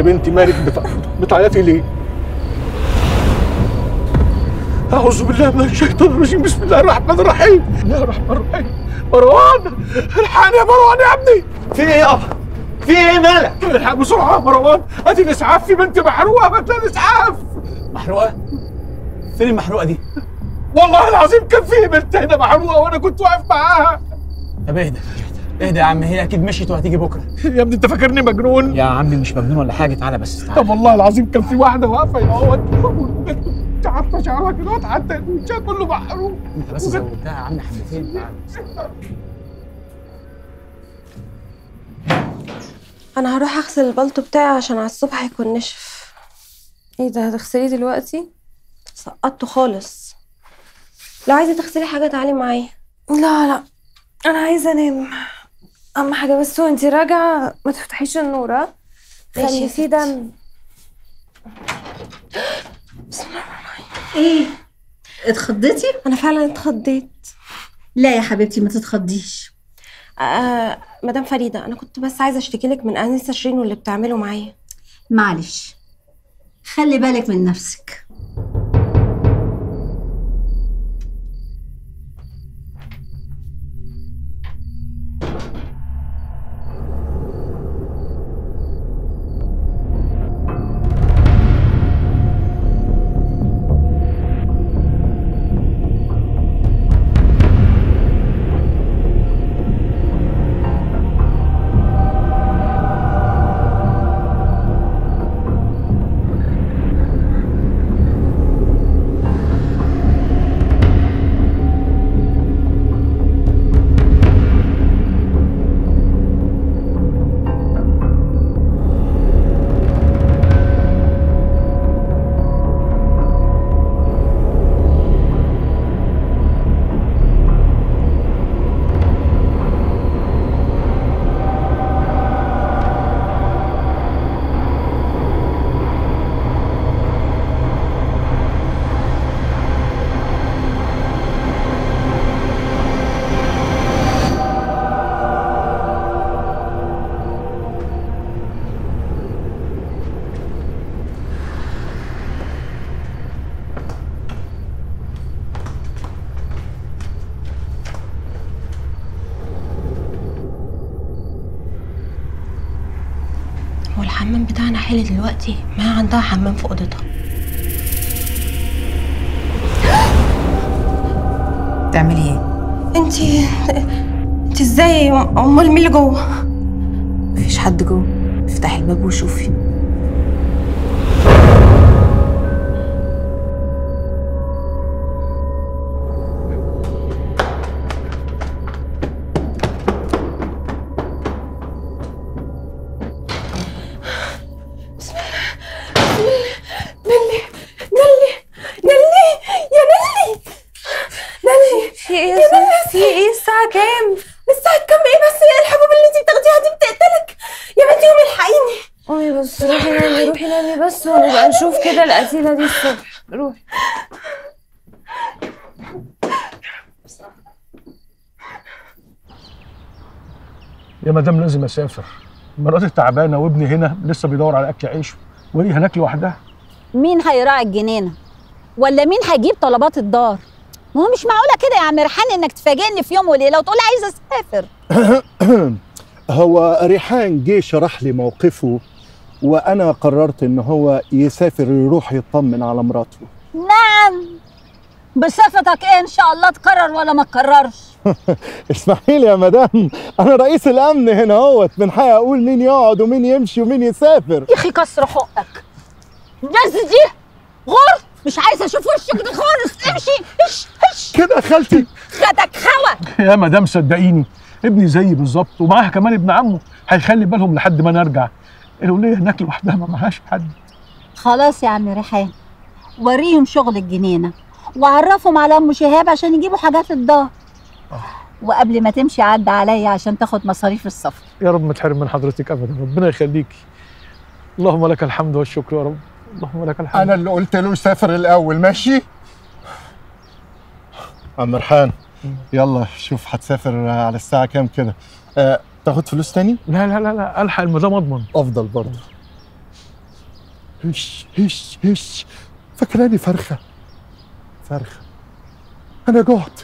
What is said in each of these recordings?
يا بنتي مالك بت- بتعيطي ليه؟ أعوذ بالله من الشيطان الرجيم بسم الله الرحمن الرحيم بسم الله الرحمن الرحيم مروان الحقني يا مروان يا ابني في ايه يابا؟ في ايه مالك؟ الحق بسرعة يا مروان هاتي الإسعاف في بنت محروقة هات لها الإسعاف محروقه؟ فين المحروقه دي؟ والله العظيم كان في بنت هنا محروقة وأنا كنت واقف معاها طب اهدى اهدى يا عم هي اكيد مشيت وهتيجي بكره يا ابني أنت فاكرني مجنون؟ يا عمي مش مجنون ولا حاجه تعالى بس تعالى طب والله العظيم كان في واحدة واقفة يا اهوت والبنت مش عارفة شعرها كده حتى وشها كله محروق انت بس زودتها يا عم حبتين تعالى انا هروح اغسل البلطو بتاعي عشان على الصبح هيكون نشف ايه ده هتغسليه دلوقتي سقطته خالص لو عايزه تغسلي حاجه تعالي معايا لا لا انا عايزه انام اهم حاجه بس وانتي راجعه ما تفتحيش النور ها ماشي خلي يا فيه ستي. دم ايه اتخضيتي انا فعلا اتخضيت لا يا حبيبتي ما تتخضيش آه مدام فريده انا كنت بس عايزه اشتكي لك من انسه شيرين واللي بتعمله معايا معلش خلي بالك من نفسك هو الحمام بتاعنا حلو دلوقتي ما عندها حمام في اوضتها بتعملي ايه؟ انتي انتي ازاي امال مين اللي جوه مفيش حد جوه افتحي الباب وشوفي نلي نلي نلي يا نلي نلي في ايه يا في ايه الساعة كام؟ الساعة كام ايه بس الحبوب اللي انتي بتاخديها دي بتقتلك يا بنتي قومي الحقيني قومي بس روحي نامي روحي نامي بس ونبقى نشوف كده القتيلة دي الصبح روحي يا مدام لازم اسافر مراتي تعبانه وابني هنا لسه بيدور على اكل عيشه وهي هناك لوحدها مين هيراعي الجنينه ولا مين هيجيب طلبات الدار ما هو مش معقوله كده يا عم ريحان انك تفاجئني في يوم وليله وتقولي عايزه اسافر هو ريحان جه شرح لي موقفه وانا قررت ان هو يسافر يروح يطمن على مراته نعم بصفتك ايه ان شاء الله تقرر ولا ما تقررش اسمحي لي يا مدام انا رئيس الامن هنا اهوت من حقي اقول مين يقعد ومين يمشي ومين يسافر يا اخي كسر حقك الناس دي غر مش عايزه اشوف وشك ده خالص امشي اش اش كده يا خالتي خدك خوى يا مدام صدقيني ابني زيي بالظبط ومعاها كمان ابن عمه هيخلي بالهم لحد ما نرجع الوليه هناك لوحدها ما معهاش حد خلاص يا عم ريحان وريهم شغل الجنينه وعرفهم على ام شهاب عشان يجيبوا حاجات الدار وقبل ما تمشي عد عليا عشان تاخد مصاريف السفر يا رب ما تحرم من حضرتك ابدا ربنا يخليكي اللهم لك الحمد والشكر يا رب اللهم لك الحمد انا اللي قلت له يسافر الاول ماشي عم ريحان يلا شوف هتسافر على الساعه كام كده أه تاخد فلوس تاني لا لا لا لا الحق المدام اضمن افضل برضه هش هش هش فاكراني فرخة فرخة أنا جعت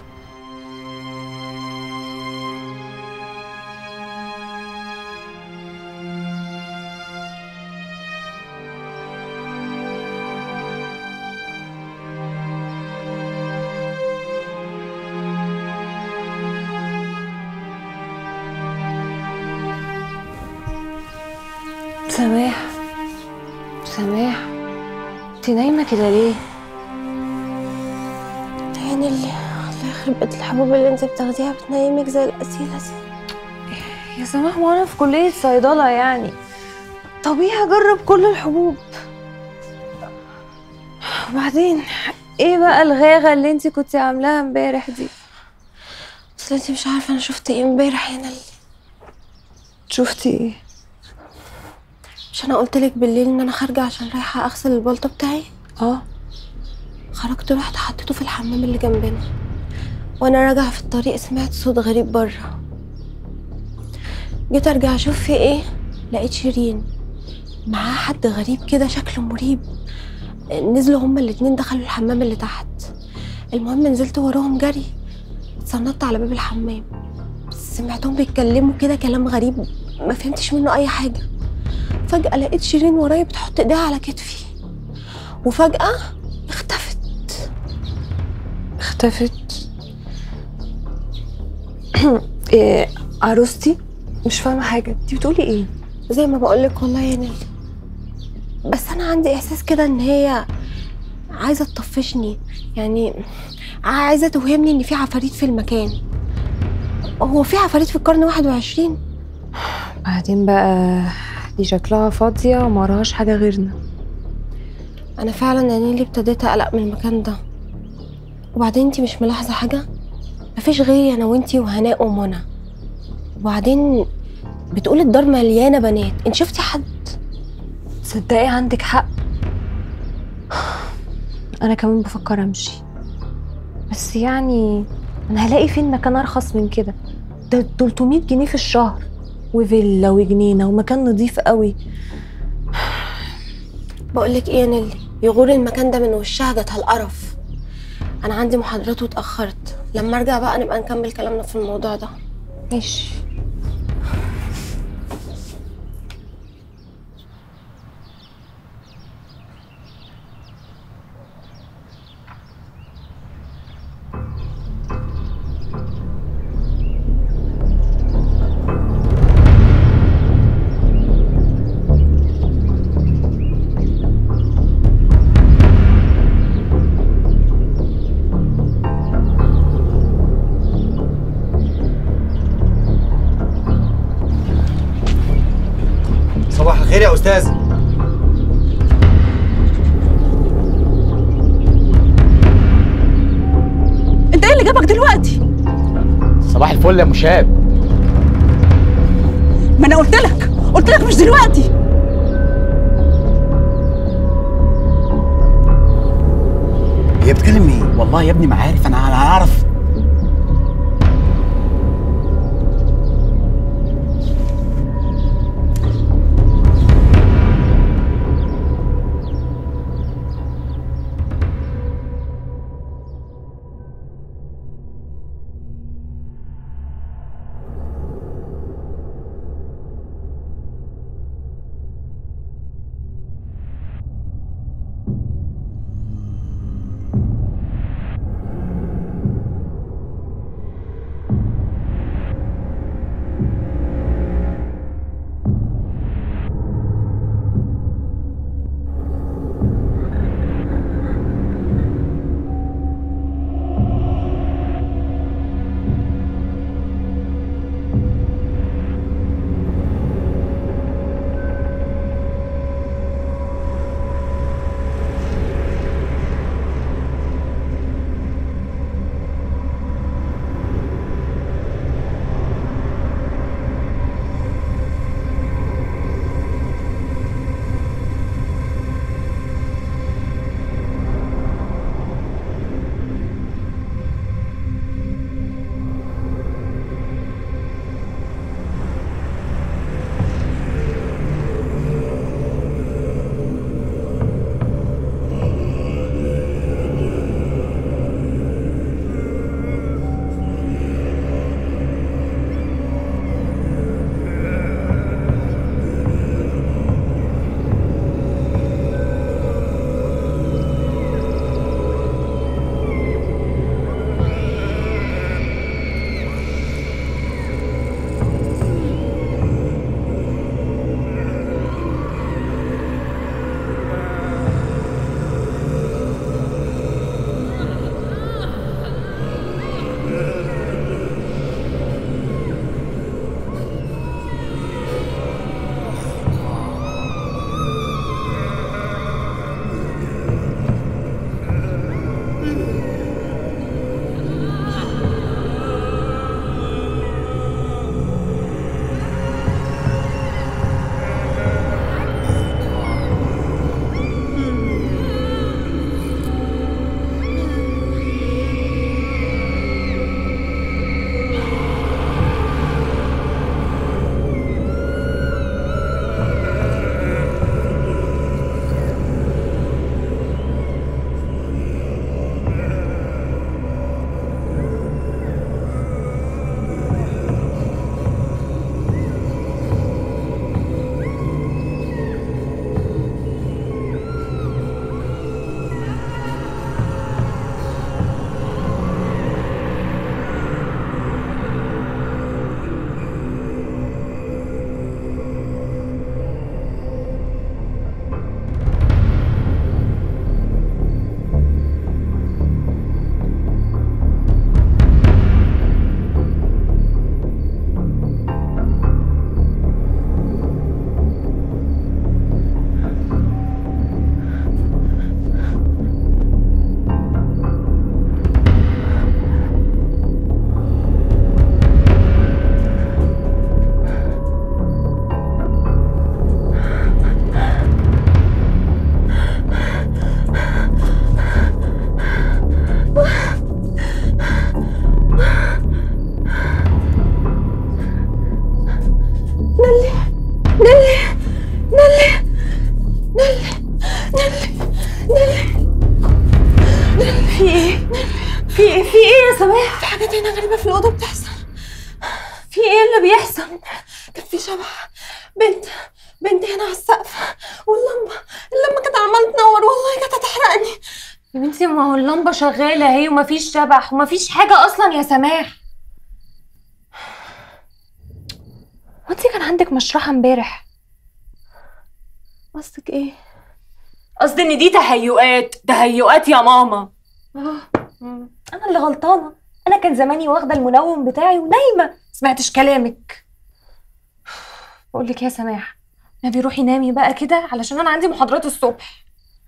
سماح سماح انت نايمة كده ليه؟ يعني اللي الله يخرب بيت الحبوب اللي انت بتاخديها بتنيمك زي الأسيلة دي يا سماح ما انا في كلية صيدلة يعني طبيعي اجرب كل الحبوب وبعدين ايه بقى الغاغة اللي انت كنت عاملاها امبارح دي؟ اصل انت مش عارفة انا شفت ايه امبارح هنا شفتي ايه؟ مش انا قلت لك بالليل ان انا خارجة عشان رايحة اغسل البلطة بتاعي اه خرجت رحت حطيته في الحمام اللي جنبنا وانا راجعة في الطريق سمعت صوت غريب بره جيت ارجع اشوف في ايه لقيت شيرين معاه حد غريب كده شكله مريب نزلوا هما الاتنين دخلوا الحمام اللي تحت المهم نزلت وراهم جري اتسندت على باب الحمام سمعتهم بيتكلموا كده كلام غريب ما فهمتش منه اي حاجة فجأة لقيت شيرين ورايا بتحط ايديها على كتفي وفجأة اختفت اختفت إيه عروستي مش فاهمة حاجة انت بتقولي ايه؟ زي ما بقولك والله يا نيل بس انا عندي احساس كده ان هي عايزه تطفشني يعني عايزه توهمني ان في عفاريت في المكان هو في عفاريت في القرن 21 بعدين بقى دي شكلها فاضية ومراهاش حاجة غيرنا انا فعلا يا نيلي ابتديت اقلق من المكان ده وبعدين انتي مش ملاحظه حاجه مفيش غيري انا وانتي وهناء ومنى وبعدين بتقول الدار مليانه بنات انت شفتي حد تصدقي عندك حق انا كمان بفكر امشي بس يعني انا هلاقي فين مكان ارخص من كده ده 300 جنيه في الشهر وفيلا وجنينه ومكان نضيف قوي بقولك ايه يا نيلي يغور المكان ده من وشها جاتها القرف انا عندي محاضرات واتاخرت لما ارجع بقى نبقى نكمل كلامنا في الموضوع ده ماشي صباح الخير يا استاذ انت ايه اللي جابك دلوقتي صباح الفل يا مشاب ما انا قلت لك قلت لك مش دلوقتي هي بتكلم ايه والله يا ابني ما عارف انا انا عارف في ايه في ايه يا سماح في حاجات هنا غريبة في الأوضة بتحصل في ايه اللي بيحصل كان في شبح بنت بنت هنا على السقف واللمبة اللمبة كانت عمالة تنور والله كانت هتحرقني يا بنتي ما هو اللمبه شغاله اهي ومفيش شبح ومفيش حاجه اصلا يا سماح هو انت كان عندك مشرحه امبارح قصدك ايه؟ قصدي ان دي تهيؤات تهيؤات يا ماما مم. انا اللي غلطانه انا كان زماني واخده المنوم بتاعي ونايمه سمعتش كلامك بقول لك يا سماح نبي روحي نامي بقى كده علشان انا عندي محاضرات الصبح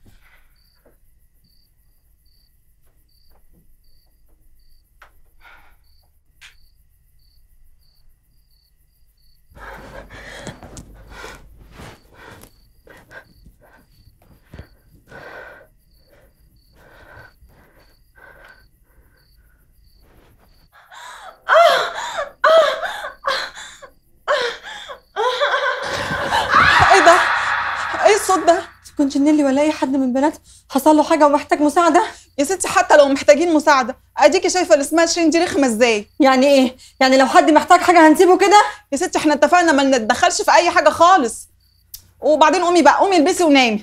ايه ده؟ ايه الصوت ده؟ تكون جنيلي ولا اي حد من بنات حصل له حاجه ومحتاج مساعده؟ يا ستي حتى لو محتاجين مساعده اديكي شايفه اللي اسمها شيرين دي رخمه ازاي يعني ايه؟ يعني لو حد محتاج حاجه هنسيبه كده؟ يا ستي احنا اتفقنا ما نتدخلش في اي حاجه خالص وبعدين قومي بقى قومي البسي ونامي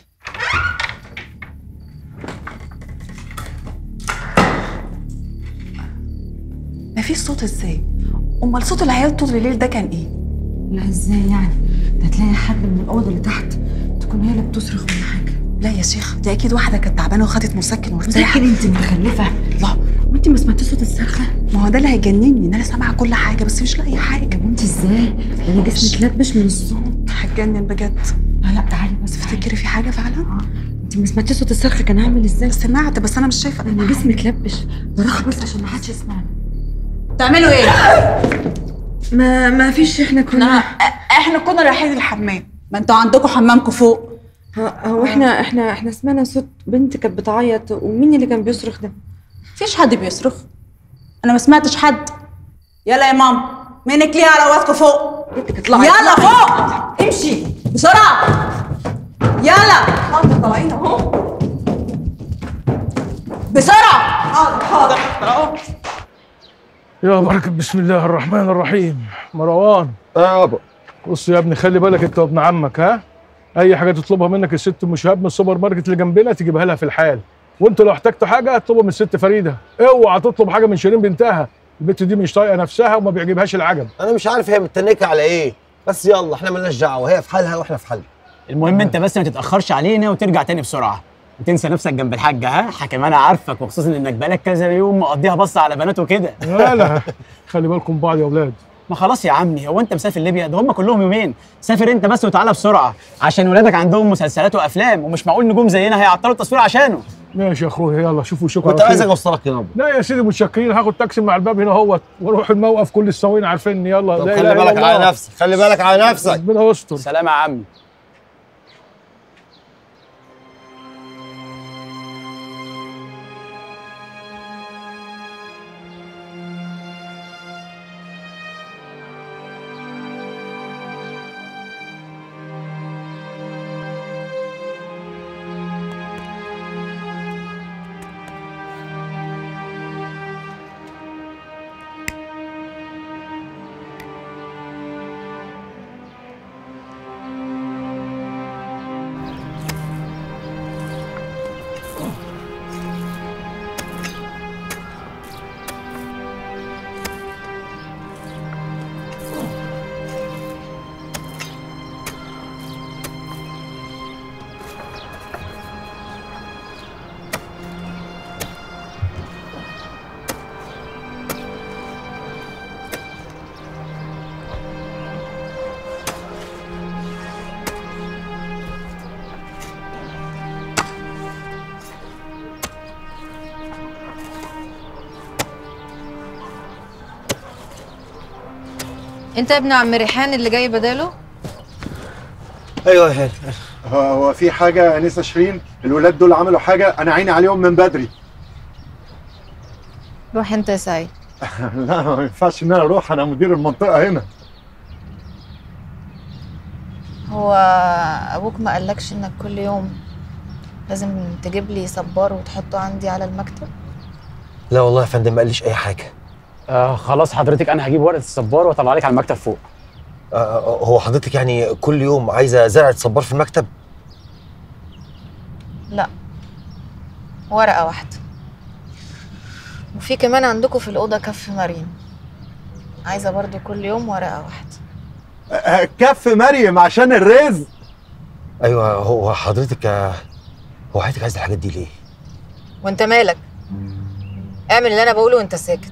ما فيش صوت ازاي؟ امال صوت العيال طول الليل ده كان ايه؟ لا ازاي يعني ده تلاقي حد من الاوضه اللي تحت تكون هي اللي بتصرخ ولا حاجه لا يا شيخ دي اكيد واحده كانت تعبانه وخدت مسكن وارتاحت مسكن انت متخلفه لا وانت ما سمعتيش صوت الصرخه ما هو ده اللي هيجنني ان انا سامعه كل حاجه بس مش لاقي حاجه انت ازاي انا جسمي اتلبش من الصوت هتجنن بجد لا لا تعالي بس تفتكري في حاجه فعلا انت ما سمعتيش صوت الصرخه كان عامل ازاي سمعت بس انا مش شايفه انا جسمي اتلبش بروح بس عشان ما حدش يسمعني تعملوا ايه ما ما فيش احنا كنا احنا كنا رايحين الحمام ما انتوا عندكم حمامكم فوق هو احنا احنا احنا سمعنا صوت بنت كانت بتعيط ومين اللي كان بيصرخ ده مفيش حد بيصرخ انا ما سمعتش حد يلا يا ماما منك ليه على وقتكم فوق يلا فوق امشي بسرعه يلا حاضر طالعين اهو بسرعه حاضر حاضر اهو يا بركة بسم الله الرحمن الرحيم مروان يابا بص يا ابني خلي بالك انت وابن عمك ها اي حاجه تطلبها منك الست ام شهاب من السوبر ماركت اللي جنبنا تجيبها لها في الحال وانت لو احتجت حاجه اطلبها من الست فريده اوعى تطلب حاجه من شيرين بنتها البت دي مش طايقه نفسها وما بيعجبهاش العجب انا مش عارف هي متنكه على ايه بس يلا احنا مالناش دعوه هي في حالها واحنا في حالنا المهم انت بس ما تتاخرش علينا وترجع تاني بسرعه وتنسى نفسك جنب الحاجه ها حكم انا عارفك وخصوصا انك بقالك كذا يوم مقضيها بص على بنات وكده لا لا خلي بالكم من بعض يا اولاد ما خلاص يا عمي هو انت مسافر ليبيا ده هم كلهم يومين سافر انت بس وتعالى بسرعه عشان ولادك عندهم مسلسلات وافلام ومش معقول نجوم زينا هيعطلوا التصوير عشانه ماشي يا اخويا يلا شوفوا شكرا كنت عايزك اوصلك يابا لا يا سيدي متشكرين هاخد تاكسي مع الباب هنا اهوت واروح الموقف كل السواقين عارفيني يلا طب لا خلي إله إلا بالك على الله. نفسك خلي بالك على نفسك ربنا يستر سلام يا عمي انت ابن عم ريحان اللي جاي بداله ايوه يا هو في حاجه يا انسه شيرين الولاد دول عملوا حاجه انا عيني عليهم من بدري روح انت يا سعيد لا ما ينفعش ان انا اروح انا مدير المنطقه هنا هو ابوك ما قالكش انك كل يوم لازم تجيب لي صبار وتحطه عندي على المكتب لا والله يا فندم ما قاليش اي حاجه آه خلاص حضرتك انا هجيب ورقه الصبار واطلع لك على المكتب فوق آه هو حضرتك يعني كل يوم عايزه زرعه صبار في المكتب لا ورقة واحدة وفي كمان عندكم في الأوضة كف مريم عايزة برضو كل يوم ورقة واحدة آه، كف مريم عشان الرزق ايوه هو حضرتك آه، هو حضرتك عايز الحاجات دي ليه وانت مالك اعمل اللي انا بقوله وانت ساكت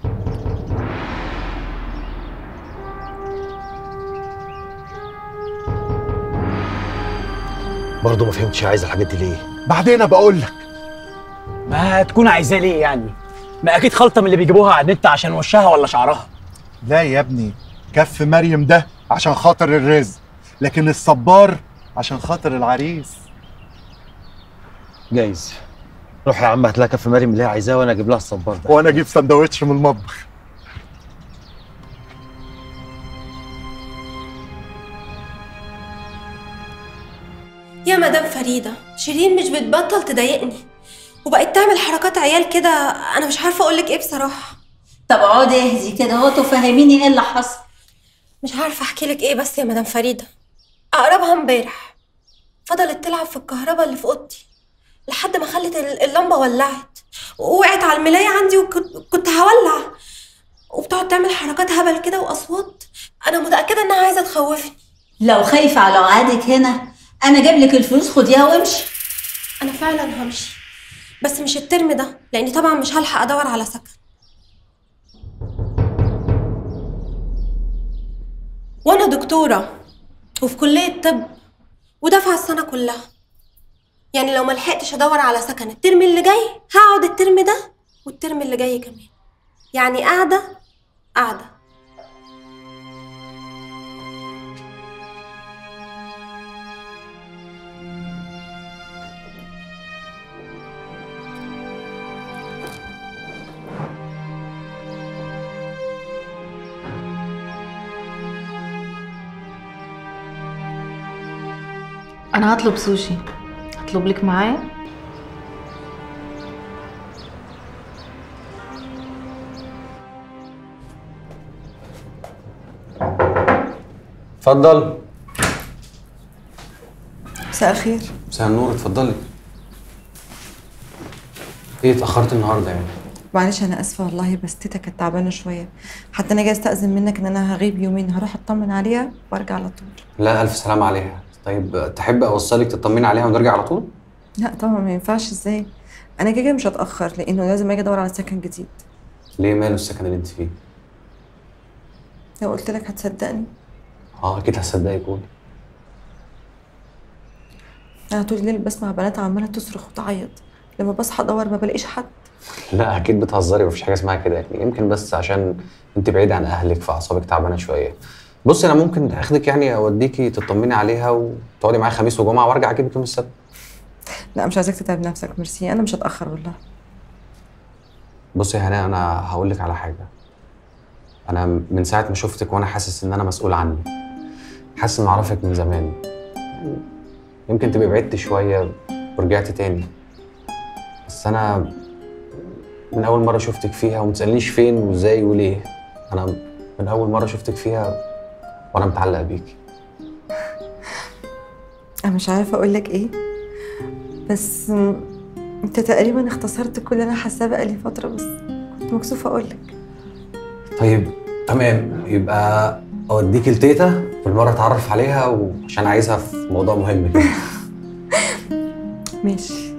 برضه ما فهمتش عايز الحاجات دي ليه بعدين بقول لك ما تكون عايزاه ليه يعني ما اكيد خلطه من اللي بيجيبوها على النت عشان وشها ولا شعرها لا يا ابني كف مريم ده عشان خاطر الرزق لكن الصبار عشان خاطر العريس جايز روح يا عم هات لها كف مريم اللي هي عايزاه وانا اجيب لها الصبار ده وانا اجيب سندوتش من المطبخ يا مدام فريدة شيرين مش بتبطل تضايقني وبقت تعمل حركات عيال كده انا مش عارفة اقولك ايه بصراحة طب اقعدي اهدي كده اهو تفهميني ايه اللي حصل مش عارفة احكي لك ايه بس يا مدام فريدة اقربها امبارح فضلت تلعب في الكهرباء اللي في اوضتي لحد ما خلت ال- اللمبة ولعت ووقعت على الملاية عندي وكنت هولع وبتقعد تعمل حركات هبل كده واصوات انا متأكدة انها عايزة تخوفني لو خايفة على وعدك هنا انا جايب لك الفلوس خديها وامشي انا فعلا همشي بس مش الترم ده لاني طبعا مش هلحق ادور على سكن وانا دكتوره وفي كليه طب ودافعه السنه كلها يعني لو ما لحقتش ادور على سكن الترم اللي جاي هقعد الترم ده والترم اللي جاي كمان يعني قاعده قاعده انا هطلب سوشي هطلب لك معايا اتفضل مساء الخير مساء النور اتفضلي ايه اتاخرت النهارده يعني معلش انا اسفه والله بس تيتا كانت تعبانه شويه حتى انا جاي استاذن منك ان انا هغيب يومين هروح اطمن عليها وارجع على طول لا الف سلامه عليها طيب تحب اوصلك تطمني عليها ونرجع على طول لا طبعا ما ينفعش ازاي انا كده كده مش هتاخر لانه لازم اجي ادور على سكن جديد ليه ماله السكن اللي انت فيه لو قلت لك هتصدقني اه اكيد هصدقك قولي انا طول الليل بسمع بنات عماله تصرخ وتعيط لما بصحى ادور ما بلاقيش حد لا اكيد بتهزري مفيش حاجه اسمها كده يعني يمكن بس عشان انت بعيد عن اهلك فاعصابك تعبانه شويه بصي انا ممكن اخدك يعني اوديكي تطمني عليها وتقعدي معايا خميس وجمعه وارجع اجيبك يوم السبت لا مش عايزاك تتعب نفسك ميرسي انا مش هتاخر والله بصي يا هناء انا هقول لك على حاجه انا من ساعه ما شفتك وانا حاسس ان انا مسؤول عنك حاسس ان اعرفك من زمان يمكن تبقي بعدت شويه ورجعت تاني بس انا من اول مره شفتك فيها وما تسالنيش فين وازاي وليه انا من اول مره شفتك فيها وانا متعلق بيكي انا مش عارفه اقول لك ايه بس م، انت تقريبا اختصرت كل اللي انا حاساه بقالي فتره بس كنت مكسوفه اقول لك طيب تمام يبقى اوديك لتيتا بالمره اتعرف عليها وعشان عايزها في موضوع مهم كده ماشي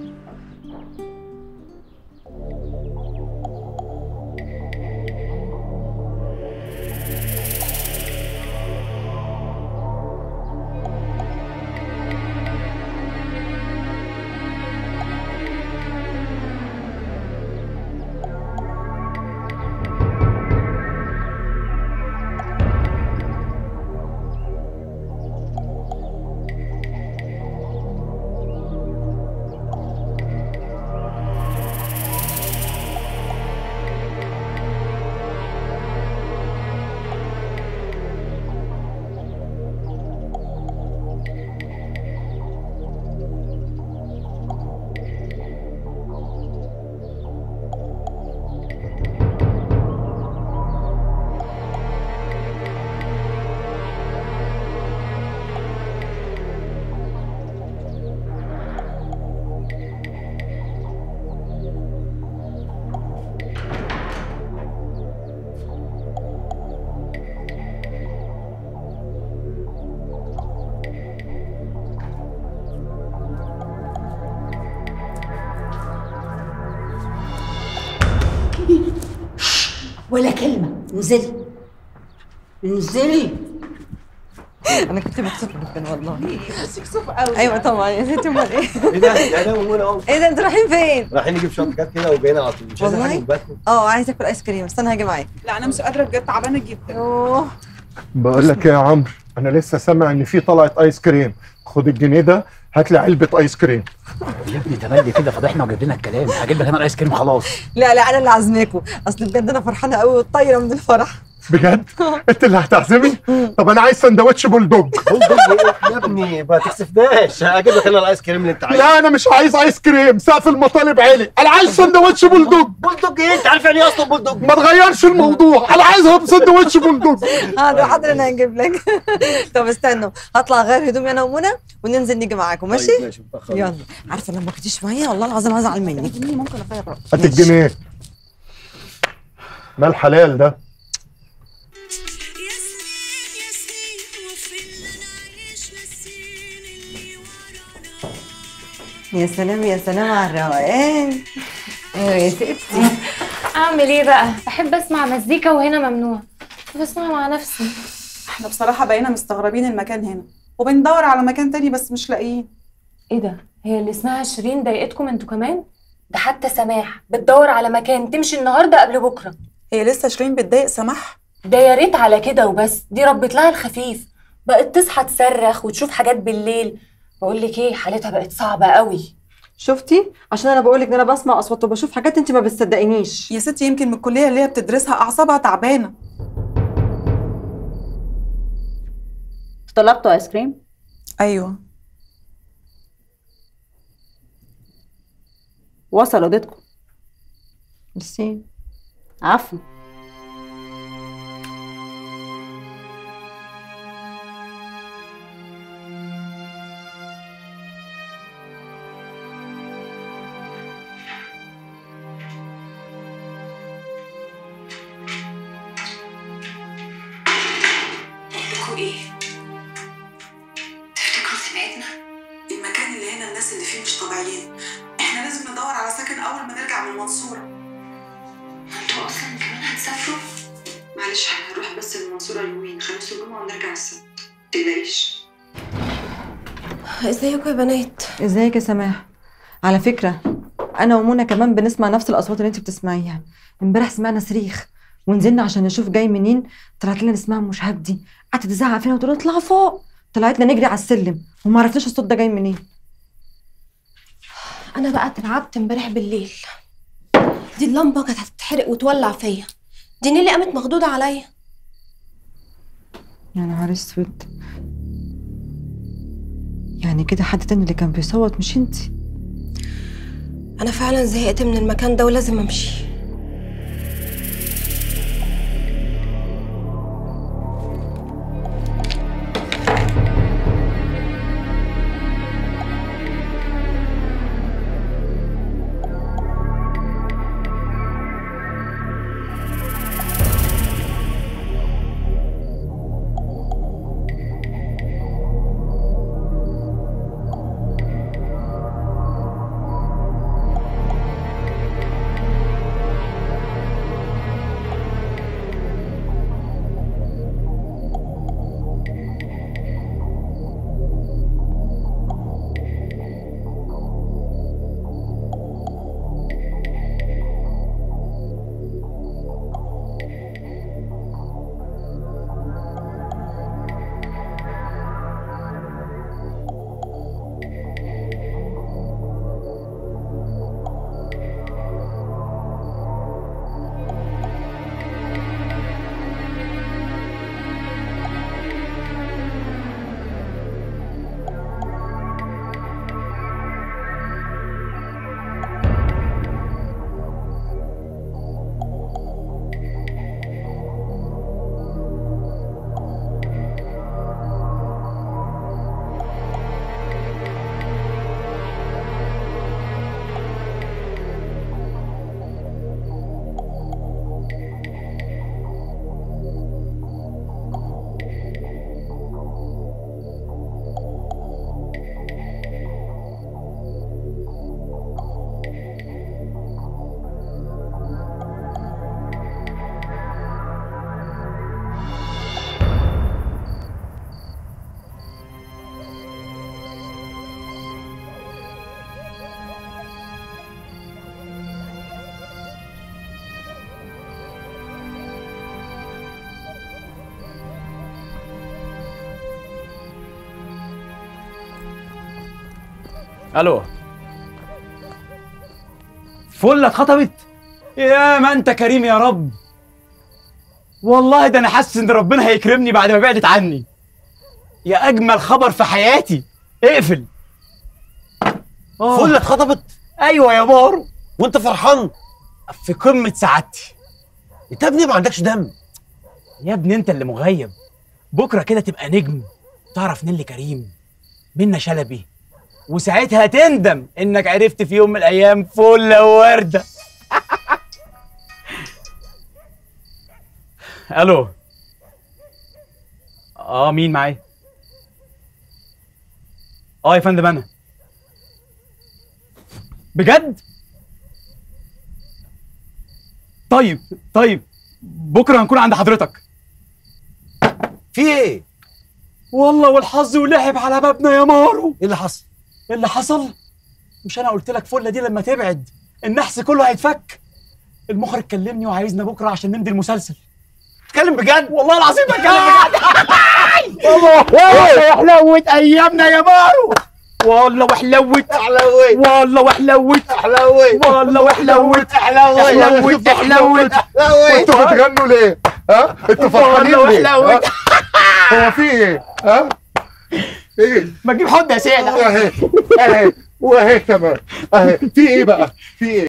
ولا كلمه انزلي انزلي انا كنت مكسوفه جدا والله بس مكسوفه قوي ايوه طبعا يا ستي امال ايه ايه ده؟ ده انا ومنى اهو ايه ده انتوا رايحين فين؟ رايحين نجيب شويه حاجات كده وجايين على طول مش عايزين حاجه والله؟ من باتنا اه عايزه اكل ايس كريم استنى هاجي معاك لا انا مش قادره بجد تعبانه جدا اوه بقول لك ايه يا عمرو انا لسه سامع ان في طلعت ايس كريم خد الجنيه ده هات لي علبه ايس كريم يا ابني تملي كده فضحنا وجاب لنا الكلام هجيب لك انا الايس كريم خلاص لا لا انا اللي عازماكوا اصل بجد انا فرحانه قوي وطايره من الفرح بجد انت اللي هتعزمي طب انا عايز سندوتش بولدوج بولدوج ايه يا ابني ما تكسفناش هجيب لك انا الايس كريم اللي انت عايزه لا انا مش عايز ايس كريم سقف المطالب عالي انا عايز سندوتش بولدوج بولدوج ايه انت عارف يعني ايه اصلا بولدوج ما تغيرش الموضوع انا عايزها بسندوتش بولدوج حاضر حاضر انا هجيب لك طب استنوا هطلع اغير هدومي انا ومنى وننزل نيجي معاكم ماشي؟ طيب ماشي متأخر. يلا عارفه لما كنتيش معايا والله العظيم هزعل منك ممكن اغير رأيي هات الجنيه ما الحلال ده يا سلام يا سلام على الروقان ايوه يا ستي اعمل ايه بقى بحب اسمع مزيكا وهنا ممنوع بسمع مع نفسي احنا بصراحه بقينا مستغربين المكان هنا وبندور على مكان تاني بس مش لاقيين ايه ده هي اللي اسمها شيرين ضايقتكم انتوا كمان ده حتى سماح بتدور على مكان تمشي النهارده قبل بكره هي لسه شيرين بتضايق سماح ده يا ريت على كده وبس دي ربت لها الخفيف بقت تصحى تصرخ وتشوف حاجات بالليل بقول لك ايه حالتها بقت صعبه قوي شفتي عشان انا بقول لك ان انا بسمع اصوات وبشوف حاجات انت ما بتصدقينيش يا ستي يمكن من الكليه اللي هي بتدرسها اعصابها تعبانه طلبتوا ايس كريم ايوه وصل اوضتكم ميرسي عفوا لكم ايه؟ تفتكروا سمعتنا؟ المكان اللي هنا الناس اللي فيه مش طبيعيين احنا لازم ندور على سكن اول ما نرجع من المنصوره انتوا اصلا كمان هتسافروا؟ معلش احنا هنروح بس المنصوره يومين خميس وجمعه ونرجع السبت تقلقيش ازيكم يا بنات ازيك يا سماح على فكره انا ومنى كمان بنسمع نفس الاصوات اللي انت بتسمعيها امبارح سمعنا صريخ ونزلنا عشان نشوف جاي منين طلعت لنا اسمها مش هبدي قعدت تزعق فينا وتقول اطلع فوق طلعتنا نجري على السلم وما عرفناش الصوت ده جاي منين انا بقى اترعبت امبارح بالليل دي اللمبه كانت هتتحرق وتولع فيا دي نيلي قامت مخضوضه عليا يا نهار اسود يعني كده حد تاني اللي كان بيصوت مش انت انا فعلا زهقت من المكان ده ولازم امشي الو فله اتخطبت يا ما انت كريم يا رب والله ده انا حاسس ان ربنا هيكرمني بعد ما بعدت عني يا اجمل خبر في حياتي اقفل فله اتخطبت ايوه يا مارو وانت فرحان في قمه سعادتي انت يا ابني ما عندكش دم يا ابني انت اللي مغيب بكره كده تبقى نجم تعرف نيلي كريم منى شلبي وساعتها تندم انك عرفت في يوم من الايام فله وورده الو اه مين معايا اه يا فندم انا بجد طيب طيب بكره هنكون عند حضرتك في ايه والله والحظ ولعب على بابنا يا مارو ايه اللي حصل اللي حصل مش انا قلت لك فله دي لما تبعد النحس كله هيتفك المخرج كلمني وعايزنا بكره عشان نمضي المسلسل اتكلم بجد والله العظيم بتكلم بجد والله وحلوت ايامنا يا مارو والله وحلوت حلوت والله وحلوت حلوت والله وحلوت حلوت حلوت حلوت انتوا بتغنوا ليه؟ ها؟ انتوا فرحانين والله ليه؟ وحلوت. ها؟ هو في ايه؟ ها؟ ايه؟ ما تجيب حد يا سيدة اهي اهي واهي كمان اهي في ايه بقى؟ في ايه؟